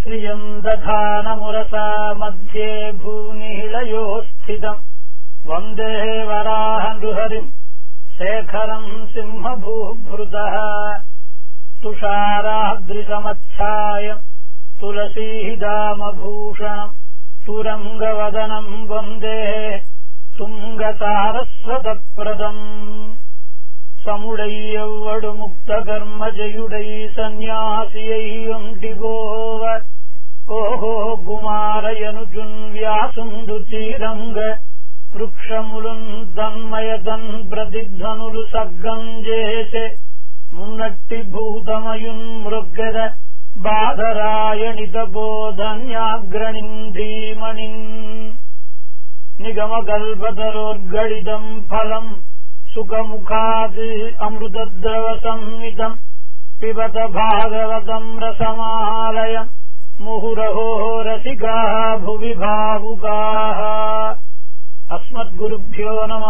శ్రియం దధానమురసా మధ్యే భూనిహిళయో స్థితం వందే వరాహ నృహరిం శేఖరం సింహభూభృత తుషారాద్రిసమచ్ఛాయం తులసీదామభూషణం తురంగవదనం వందే తుంగసారస్వతప్రదం సముడయ్యవ్వడు ముక్త కర్మజయుడై సన్యాసియై ఒంటిగోవ ఓహో గుమారయనుజున్ వ్యాసుండు తీరంగ వృక్షములున్ దన్మయదన్ ప్రతిధ్వనులు సగ్గం చేసే మున్నట్టి భూతమయున్ మృగ్గద బాధరాయణిత బోధన్యాగ్రణిం ధీమణిన్ నిగమ కల్పతరోర్గళితం ఫలం సుఖముఖాద్ అమృతద్రవ సంహితం పిబత భాగవతం రసమాలయం ముహురహో రసికా భువి భావుకా అస్మద్గురుభ్యో నమ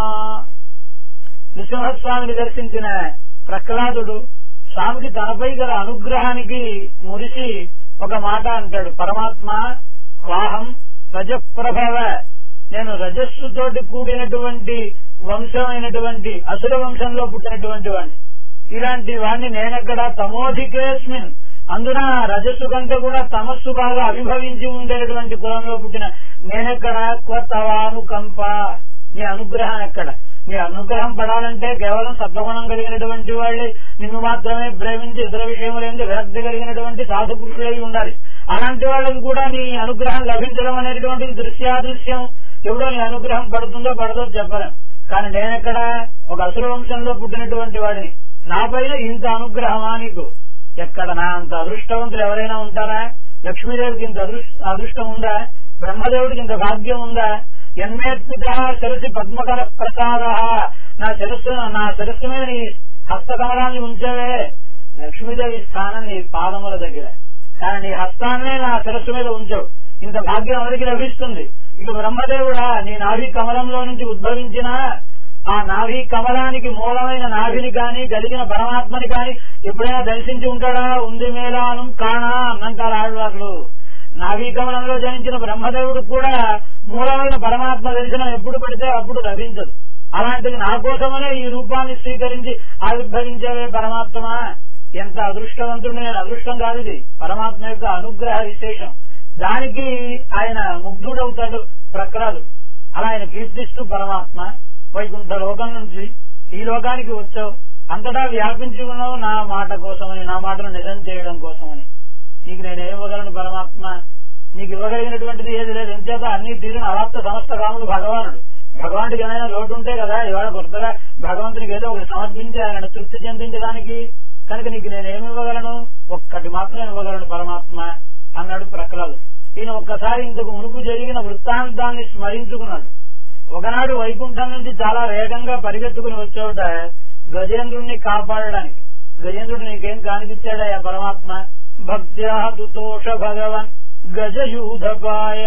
నృసింహస్వామిని దర్శించిన ప్రహ్లాదుడు స్వామికి తనపై గల అనుగ్రహానికి మురిసి ఒక మాట అంటాడు పరమాత్మ వాహం రజప్రభవ నేను రజస్సుతోటి కూడినటువంటి వంశమైనటువంటి అసుర వంశంలో పుట్టినటువంటి వాడిని ఇలాంటి వాడిని నేనెక్కడ తమోధికేస్మిన్ అందున రజస్సు కంటే కూడా తమస్సు బాగా అభిభవించి ఉండేటువంటి కులంలో పుట్టిన నేనెక్కడ కొత్తవాను కంప నీ అనుగ్రహం ఎక్కడ నీ అనుగ్రహం పడాలంటే కేవలం సత్వగుణం కలిగినటువంటి వాళ్ళే నిన్ను మాత్రమే ప్రేమించి ఇతర విషయములందు విరక్తి కలిగినటువంటి సాధు పురుషులై ఉండాలి అలాంటి వాళ్ళకి కూడా నీ అనుగ్రహం లభించడం అనేటువంటిది దృశ్యాదృశ్యం ఎవడో నీ అనుగ్రహం పడుతుందో పడదో చెప్పలేం కానీ నేనెక్కడ ఒక అసుర వంశంలో పుట్టినటువంటి వాడిని నా పైన ఇంత అనుగ్రహమా నీకు ఎక్కడ నా అంత అదృష్టవంతులు ఎవరైనా ఉంటారా లక్ష్మీదేవికి ఇంత అదృష్ట అదృష్టం ఉందా బ్రహ్మదేవుడికి ఇంత భాగ్యం ఉందా ఎన్మేత్పిత శిరసి పద్మకర ప్రసాద నా శిరస్సు నా శిరస్సు మీద నీ హస్తకమలాన్ని ఉంచవే లక్ష్మీదేవి స్థానం నీ పాదముల దగ్గర కానీ నీ హస్తాన్నే నా శిరస్సు మీద ఉంచవు ఇంత భాగ్యం ఎవరికి లభిస్తుంది ఇక బ్రహ్మదేవుడా నీ నాభి కమలంలో నుంచి ఉద్భవించిన ఆ నాభి కమలానికి మూలమైన నాభిని కాని కలిగిన పరమాత్మని కాని ఎప్పుడైనా దర్శించి ఉంటాడా ఉంది మేళాను కాణా అన్నంటారు ఆళ్వార్లు నాభి కమలంలో జనించిన బ్రహ్మదేవుడు కూడా మూలమైన పరమాత్మ దర్శనం ఎప్పుడు పడితే అప్పుడు లభించదు అలాంటిది నా కోసమనే ఈ రూపాన్ని స్వీకరించి ఆవిర్భవించేవే పరమాత్మ ఎంత అదృష్టవంతుడు నేను అదృష్టం కాదు ఇది పరమాత్మ యొక్క అనుగ్రహ విశేషం దానికి ఆయన ముగ్ధుడవుతాడు ప్రక్రాదు అలా ఆయన కీర్తిస్తూ పరమాత్మ వైకుంఠ లోకం నుంచి ఈ లోకానికి వచ్చావు అంతటా వ్యాపించి ఉన్నావు నా మాట కోసమని నా మాటను నిజం చేయడం కోసమని నీకు నేను ఇవ్వగలను పరమాత్మ నీకు ఇవ్వగలిగినటువంటిది ఏది లేదు ఎంచేత అన్ని తీరిన అవాప్త సమస్త కాముడు భగవానుడు భగవానుడికి ఏమైనా లోటు ఉంటే కదా ఇవాళ కొత్తగా భగవంతునికి ఏదో ఒకటి సమర్పించి ఆయన తృప్తి చెందించడానికి కనుక నీకు నేను ఏమి ఇవ్వగలను ఒక్కటి మాత్రం ఇవ్వగలను పరమాత్మ అన్నాడు ప్రకలాదు ఈయన ఒక్కసారి ఇంతకు మునుపు జరిగిన వృత్తాంతాన్ని స్మరించుకున్నాడు ఒకనాడు వైకుంఠం నుంచి చాలా వేగంగా పరిగెత్తుకుని వచ్చావుట గజేంద్రుణ్ణి కాపాడడానికి గజేంద్రుడు నీకేం కానిపించాడయ్యా పరమాత్మ భక్త్యా తుతోష భగవన్ గజయూధపాయ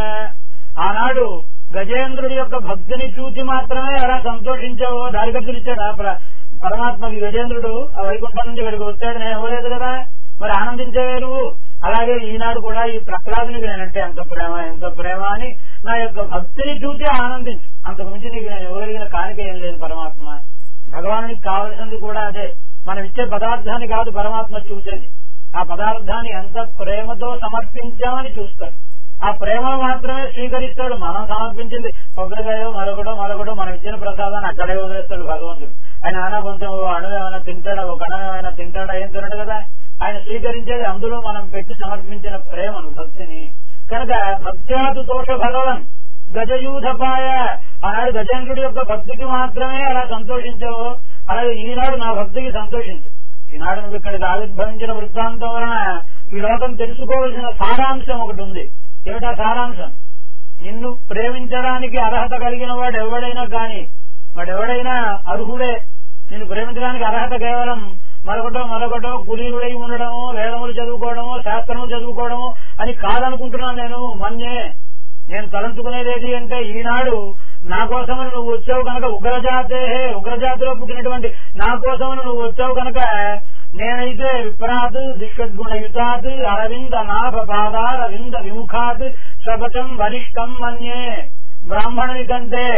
ఆనాడు గజేంద్రుడి యొక్క భక్తిని చూసి మాత్రమే అలా సంతోషించావో దారికట్టునిచ్చాడు ఆ ప్ర- పరమాత్మకి గజేంద్రుడు ఆ వైకుంఠం నుంచి ఇక్కడికి వచ్చాడు నేను ఇవ్వలేదు కదా మరి ఆనందించేవే నువ్వు అలాగే ఈనాడు కూడా ఈ ప్రహ్లాదునికి నేనంటే ఎంత ప్రేమ ఎంత ప్రేమ అని నా యొక్క భక్తిని చూసి ఆనందించు అంతకు మించి నీకు నేను ఇవ్వగలిగిన కానిక ఏం లేదు పరమాత్మ భగవానునికి కావలసింది కూడా అదే మనం ఇచ్చే పదార్థాన్ని కాదు పరమాత్మ చూసేది ఆ పదార్థాన్ని ఎంత ప్రేమతో సమర్పించామని చూస్తాడు ఆ ప్రేమ మాత్రమే స్వీకరిస్తాడు మనం సమర్పించింది కొబ్బరికాయో మరొకటో మరొకటో మనం ఇచ్చిన ప్రసాదాన్ని అక్కడే వదిలేస్తాడు భగవంతుడు ఆయన ఏమైనా కొంచెం ఓ అణు ఏమైనా తింటాడా ఒక అణు ఏమైనా తింటాడా ఏం తినడు కదా ఆయన స్వీకరించేది అందులో మనం పెట్టి సమర్పించిన ప్రేమను భక్తిని కనుక భక్త్యాదు దోష భగవన్ గజయూధపాయ ఆనాడు గజేంద్రుడి యొక్క భక్తికి మాత్రమే అలా సంతోషించావు అలాగే ఈనాడు నా భక్తికి సంతోషించు ఈనాడు నువ్వు ఇక్కడికి ఆవిర్భవించిన వృత్తాంతం వలన ఈ లోకం తెలుసుకోవాల్సిన సారాంశం ఒకటి ఉంది ఏమిటా సారాంశం నిన్ను ప్రేమించడానికి అర్హత కలిగిన వాడు ఎవడైనా గాని వాడెవడైనా అర్హుడే నిన్ను ప్రేమించడానికి అర్హత కేవలం మరొకటో మరొకటో కులీనుడై ఉండడమో వేదములు చదువుకోవడమో శాస్త్రములు చదువుకోవడమో అని కాదనుకుంటున్నాను నేను మన్యే నేను తలంచుకునేది ఏది అంటే ఈనాడు నా కోసమని నువ్వు వచ్చావు కనుక ఉగ్రజాతే ఉగ్రజాతిలో పుట్టినటువంటి నా కోసమని నువ్వు వచ్చావు కనుక నేనైతే విప్రాత్ దిషద్గుణయుతాత్ అరవింద నాభ పాదారవింద విముఖాత్ శపథం వరిష్టం మన్యే బ్రాహ్మణుని కంటే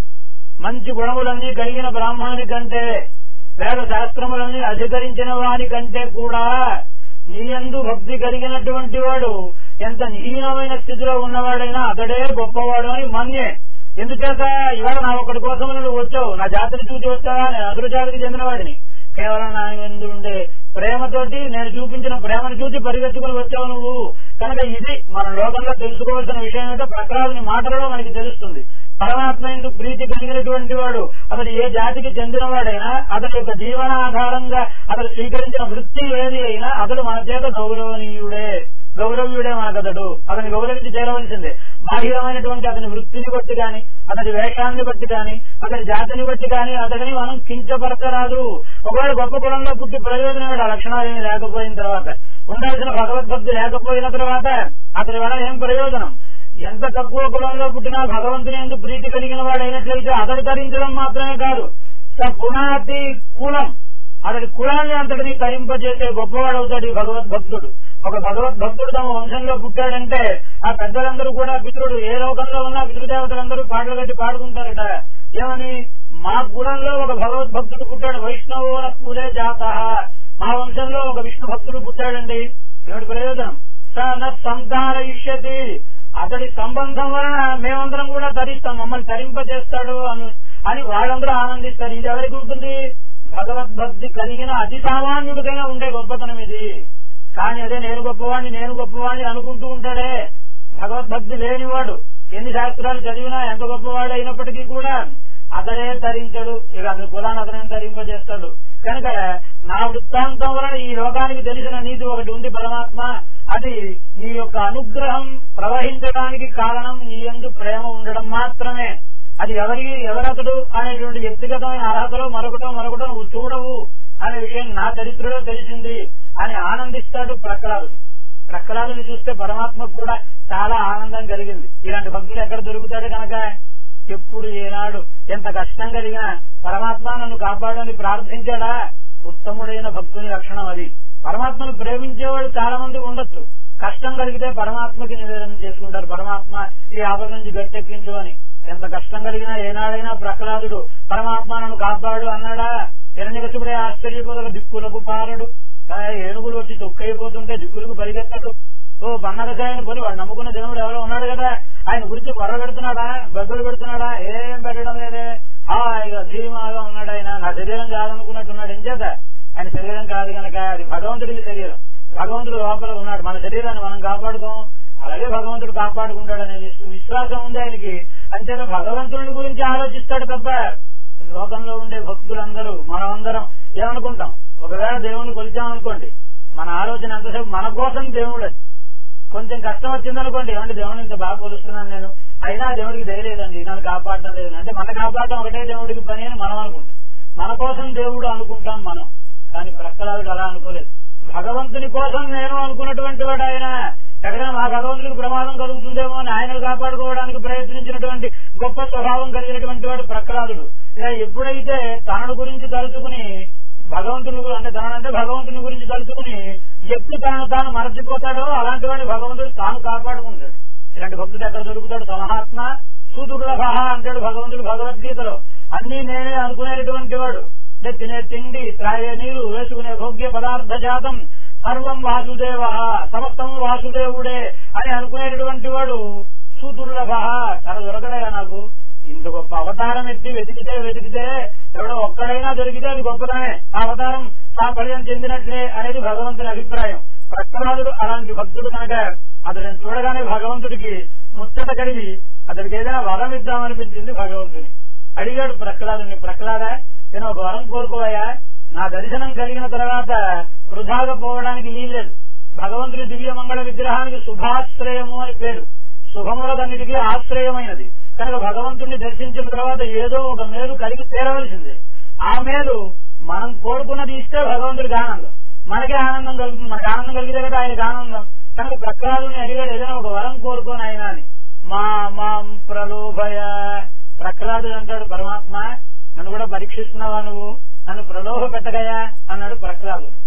మంచి గుణములన్నీ కలిగిన బ్రాహ్మణుని కంటే వేద శాస్త్రములన్నీ అధికరించిన వారి కంటే కూడా నీయందు భక్తి కలిగినటువంటి వాడు ఎంత నిహీనమైన స్థితిలో ఉన్నవాడైనా అతడే గొప్పవాడు అని మన్యే ఎందుచేత ఇవాళ నా ఒకటి కోసం నువ్వు వచ్చావు నా జాతిని చూసి వచ్చావా నేను అసురు జాతికి చెందినవాడిని కేవలం నా ఎందు ఉండే ప్రేమతోటి నేను చూపించిన ప్రేమను చూసి పరిగెత్తుకుని వచ్చావు నువ్వు కనుక ఇది మన లోకంలో తెలుసుకోవాల్సిన విషయం ఏంటో ప్రకృతిని మాటలలో మనకి తెలుస్తుంది పరమాత్మ ఎందు ప్రీతి కలిగినటువంటి వాడు అతడు ఏ జాతికి చెందినవాడైనా అతడి యొక్క జీవనాధారంగా అతడు స్వీకరించిన వృత్తి ఏది అయినా అతడు మన చేత గౌరవనీయుడే గౌరవీయుడే మనకతడు అతని గౌరవించి చేరవలసిందే బాహ్యమైనటువంటి అతని వృత్తిని బట్టి గాని అతని వేషాన్ని బట్టి గాని అతని జాతిని బట్టి గాని అతడిని మనం కించపరచరాదు ఒకవేళ గొప్ప కులంలో పుట్టి ప్రయోజనం ఆ లక్షణాలు ఏమి లేకపోయిన తర్వాత ఉండాల్సిన భగవద్భక్తి లేకపోయిన తర్వాత అతని వల్ల ఏం ప్రయోజనం ఎంత తక్కువ కులంలో పుట్టినా భగవంతుని ఎందుకు ప్రీతి కలిగిన వాడైనట్లయితే అతడు తరించడం మాత్రమే కాదు స గుణాతి కులం అతడి కులాన్ని అంతటిని తరింపజేసే గొప్పవాడు అవుతాడు ఈ భగవద్భక్తుడు ఒక భగవద్భక్తుడు తమ వంశంలో పుట్టాడంటే ఆ పెద్దలందరూ కూడా పితృడు ఏ లోకంలో ఉన్నా పితృదేవతలందరూ పాటలు కట్టి పాడుకుంటారట ఏమని మా కులంలో ఒక భగవద్భక్తుడు పుట్టాడు వైష్ణవ పూలే జాత మా వంశంలో ఒక విష్ణు భక్తుడు పుట్టాడండి ఏమిటి ప్రయోజనం స న సంతారయిష్యతి అతడి సంబంధం వలన మేమందరం కూడా తరిస్తాం మమ్మల్ని తరింపజేస్తాడు అని అని వాళ్ళందరూ ఆనందిస్తారు ఇది ఎవరికి ఉంటుంది భగవద్భక్తి కలిగిన అతి సామాన్యుడికైనా ఉండే గొప్పతనం ఇది కానీ అదే నేను గొప్పవాణ్ణి నేను గొప్పవాణ్ణి అనుకుంటూ ఉంటాడే భగవద్భక్తి లేనివాడు ఎన్ని శాస్త్రాలు చదివినా ఎంత గొప్పవాడు అయినప్పటికీ కూడా అతడే తరించడు ఇక అతని కులాన్ని అతనే తరింపజేస్తాడు కనుక నా వృత్తాంతం వలన ఈ లోకానికి తెలిసిన నీతి ఒకటి ఉంది పరమాత్మ అది నీ యొక్క అనుగ్రహం ప్రవహించడానికి కారణం నీ ఎందు ప్రేమ ఉండడం మాత్రమే అది ఎవరికి ఎవరతడు అనేటువంటి వ్యక్తిగతమైన అర్హతలో మరొకటో మరొకటో నువ్వు చూడవు అనే విషయం నా చరిత్రలో తెలిసింది అని ఆనందిస్తాడు ప్రహ్లాదుడు ప్రహ్లాదుని చూస్తే పరమాత్మకు కూడా చాలా ఆనందం కలిగింది ఇలాంటి భక్తులు ఎక్కడ దొరుకుతాడు కనుక ఎప్పుడు ఏనాడు ఎంత కష్టం కలిగినా పరమాత్మ నన్ను కాపాడని ప్రార్థించాడా ఉత్తముడైన భక్తుని లక్షణం అది పరమాత్మను ప్రేమించేవాడు చాలా మంది ఉండొచ్చు కష్టం కలిగితే పరమాత్మకి నివేదన చేసుకుంటారు పరమాత్మ ఈ ఆపద నుంచి గట్టెక్కించు అని ఎంత కష్టం కలిగినా ఏనాడైనా ప్రహ్లాదుడు పరమాత్మ నన్ను కాపాడు అన్నాడా హిరణ్యకశుడే ఆశ్చర్యపోదల దిక్కులకు పారడు ఏనుగులు వచ్చి తొక్కైపోతుంటే దిక్కులకు పరిగెత్తడు ఓ పన్నరసాయన పోని వాడు నమ్ముకున్న దేవుడు ఎవరో ఉన్నాడు కదా ఆయన గురించి కొర్ర పెడుతున్నాడా బెబ్బలు పెడుతున్నాడా ఏం పెట్టడం లేదే హాయిగా ధీమాగా ఉన్నాడు ఆయన నా శరీరం కాదనుకున్నట్టున్నాడు ఏం చేత ఆయన శరీరం కాదు కనుక అది భగవంతుడికి శరీరం భగవంతుడు లోపల ఉన్నాడు మన శరీరాన్ని మనం కాపాడుకోం అలాగే భగవంతుడు కాపాడుకుంటాడనే విశ్వ- విశ్వాసం ఉంది ఆయనకి అంతేనా భగవంతుడి గురించి ఆలోచిస్తాడు తప్ప లోకంలో ఉండే భక్తులందరూ మనమందరం ఏమనుకుంటాం ఒకవేళ దేవుణ్ణి కొలిచామనుకోండి మన ఆలోచన ఎంతసేపు మన కోసం దేవుడు అని కొంచెం కష్టం వచ్చిందనుకోండి ఏమంటే దేవుడిని ఇంత బాగా కొలుస్తున్నాను నేను అయినా దేవుడికి దయలేదండి నన్ను కాపాడటం లేదు అంటే మన కాపాడటం ఒకటే దేవుడికి పని అని మనం అనుకుంటాం మన కోసం దేవుడు అనుకుంటాం మనం కానీ ప్రక్కలావిడు అలా అనుకోలేదు భగవంతుని కోసం నేను అనుకున్నటువంటి వాడు ఆయన ఎక్కడైనా మా భగవంతుడికి ప్రమాదం కలుగుతుందేమో అని ఆయనను కాపాడుకోవడానికి ప్రయత్నించినటువంటి గొప్ప స్వభావం కలిగినటువంటి వాడు ప్రహ్లాదుడు ఇలా ఎప్పుడైతే తనను గురించి తలుచుకుని భగవంతుని గు- అంటే తనంటే భగవంతుని గురించి తలుచుకుని ఎప్పుడు తాను తాను మరచిపోతాడో అలాంటి వాడిని భగవంతుడు తాను కాపాడుకుంటాడు ఇలాంటి భక్తుడు ఎక్కడ దొరుకుతాడు సమహాత్మ సుదుర్లభ అంటాడు భగవంతుడు భగవద్గీతలో అన్ని నేనే అనుకునేటటువంటి వాడు అంటే తినే తిండి త్రాగే నీరు వేసుకునే భోగ్య పదార్థ జాతం సర్వం వాసుదేవ సమస్తం వాసుదేవుడే అని అనుకునేటటువంటి వాడు సుదుర్లభ చాలా దొరకడయా నాకు ఇంత గొప్ప అవతారం ఎత్తి వెతికితే వెతికితే ఎవడో ఒక్కడైనా దొరికితే అది గొప్పదనే ఆ అవతారం సాఫల్యం చెందినట్లే అనేది భగవంతుని అభిప్రాయం ప్రహ్లాదుడు అలాంటి భక్తుడు కనుక అతడిని చూడగానే భగవంతుడికి ముచ్చట కలిగి అతడికి ఏదైనా వరం ఇద్దామనిపించింది భగవంతుని అడిగాడు ప్రహ్లాదుని ప్రహ్లాద నేను ఒక వరం కోరుకోవయ్యా నా దర్శనం కలిగిన తర్వాత వృధాగా పోవడానికి వీల్లేదు భగవంతుని దివ్య మంగళ విగ్రహానికి శుభాశ్రయము అని పేరు శుభములకన్నిటికీ ఆశ్రయమైనది కనుక భగవంతుణ్ణి దర్శించిన తర్వాత ఏదో ఒక మేలు కలిగి తీరవలసిందే ఆ మేలు మనం కోరుకున్నది ఇస్తే భగవంతుడికి ఆనందం మనకే ఆనందం కలుగుతుంది మనకి ఆనందం కలిగితే కదా ఆయనకి ఆనందం కనుక ప్రహ్లాదుని అడిగాడు ఏదైనా ఒక వరం కోరుకోని ఆయన అని మా మాం ప్రలోభయ ప్రహ్లాదుడు అంటాడు పరమాత్మ నన్ను కూడా పరీక్షిస్తున్నావా నువ్వు నన్ను ప్రలోభ పెట్టగయా అన్నాడు ప్రహ్లాదుడు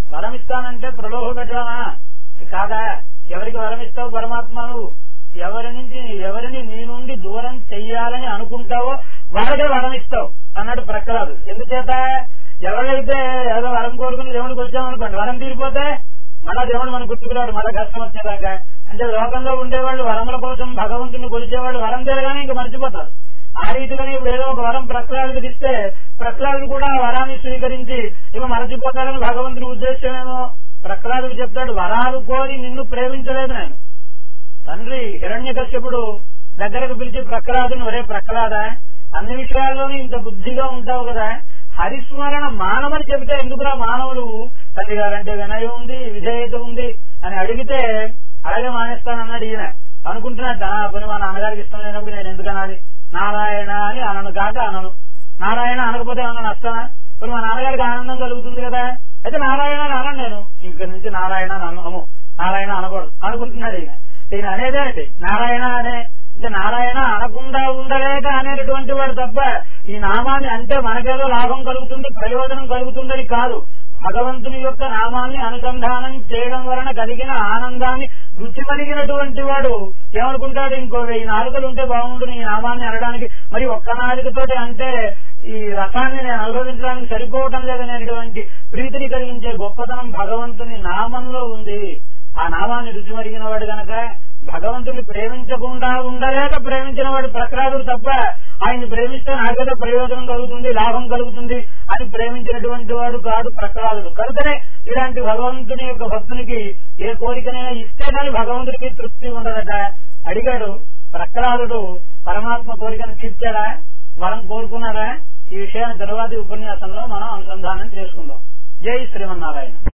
వరం ఇస్తానంటే ప్రలోభ పెట్టడమా కాదా ఎవరికి వరం ఇస్తావు పరమాత్మ నువ్వు ఎవరి నుంచి ఎవరిని నీ నుండి దూరం చెయ్యాలని అనుకుంటావో వాళ్ళకే వరం ఇస్తావు అన్నాడు ప్రకలాదు ఎందుచేత ఎవరైతే ఏదో వరం కోరుకుని దేవుడికి వచ్చామనుకోండి వరం తీరిపోతే మళ్ళా దేవుడు మనకు గుర్తుకురాడు మళ్ళా కష్టం వచ్చేదాకా అంటే లోకంలో ఉండేవాళ్ళు వరముల కోసం భగవంతుని కొలిచేవాళ్ళు వరం తీరగానే ఇంకా మర్చిపోతారు ఆ రీతిలోనే ఇప్పుడు ఏదో ఒక వరం ప్రకలాదుకి ఇస్తే ప్రకలాదుడు కూడా ఆ వరాన్ని స్వీకరించి ఇక మరచిపోతాడని భగవంతుని ఉద్దేశమేమో ప్రకలాదుడు చెప్తాడు వరాలు కోరి నిన్ను ప్రేమించలేదు నేను తండ్రి హిరణ్య కశ్యపుడు దగ్గరకు పిలిచి ప్రకలాదుని ఒరే ప్రకలాద అన్ని విషయాల్లోనూ ఇంత బుద్ధిగా ఉంటావు కదా హరిస్మరణ మానవని చెబితే ఎందుకురా మానవులు తండ్రి గారంటే వినయం ఉంది విధేయత ఉంది అని అడిగితే అలాగే మానేస్తానన్నాడు ఈయన అనుకుంటున్నాడు "ఆ, పోనీ మా నాన్నగారికి ఇష్టం లేనప్పుడు నేను ఎందుకు అనాలి నారాయణ అని అనను కాక అనను నారాయణ అనకపోతే ఏమన్నా నష్టమా ఇప్పుడు మా నాన్నగారికి ఆనందం కలుగుతుంది కదా అయితే నారాయణ అని అనను నేను ఇంక నుంచి నారాయణ అని అనము నారాయణ అనకూడదు అనుకుంటున్నాడు ఈయన ఈయన అనేదే అండి నారాయణ అనే అంటే నారాయణ అనకుండా ఉండలేక అనేటటువంటి వాడు తప్ప ఈ నామాన్ని అంటే మనకేదో లాభం కలుగుతుంది ప్రయోజనం కలుగుతుందని కాదు భగవంతుని యొక్క నామాన్ని అనుసంధానం చేయడం వలన కలిగిన ఆనందాన్ని రుచి కలిగినటువంటి వాడు ఏమనుకుంటాడు ఇంకో వెయ్యి నాలుకలు ఉంటే బాగుంటుంది ఈ నామాన్ని అనడానికి మరి ఒక్క నాలుకతోటి అంటే ఈ రసాన్ని నేను అనుభవించడానికి సరిపోవటం లేదనేటువంటి ప్రీతిని కలిగించే గొప్పతనం భగవంతుని నామంలో ఉంది ఆ నామాన్ని రుచి మరిగిన వాడు గనక భగవంతుని ప్రేమించకుండా ఉండలేక ప్రేమించిన వాడు ప్రకరాదుడు తప్ప ఆయన్ని ప్రేమిస్తే నాకేదో ప్రయోజనం కలుగుతుంది లాభం కలుగుతుంది అని ప్రేమించినటువంటి వాడు కాడు ప్రకరాదుడు కనుకనే ఇలాంటి భగవంతుని యొక్క భక్తునికి ఏ కోరికనైనా ఇస్తే కానీ భగవంతుడికి తృప్తి ఉండదట అడిగాడు ప్రకరాదుడు పరమాత్మ కోరికను తీర్చాడా వరం కోరుకున్నాడా ఈ విషయాన్ని తరువాతి ఉపన్యాసంలో మనం అనుసంధానం చేసుకుందాం జై శ్రీమన్నారాయణ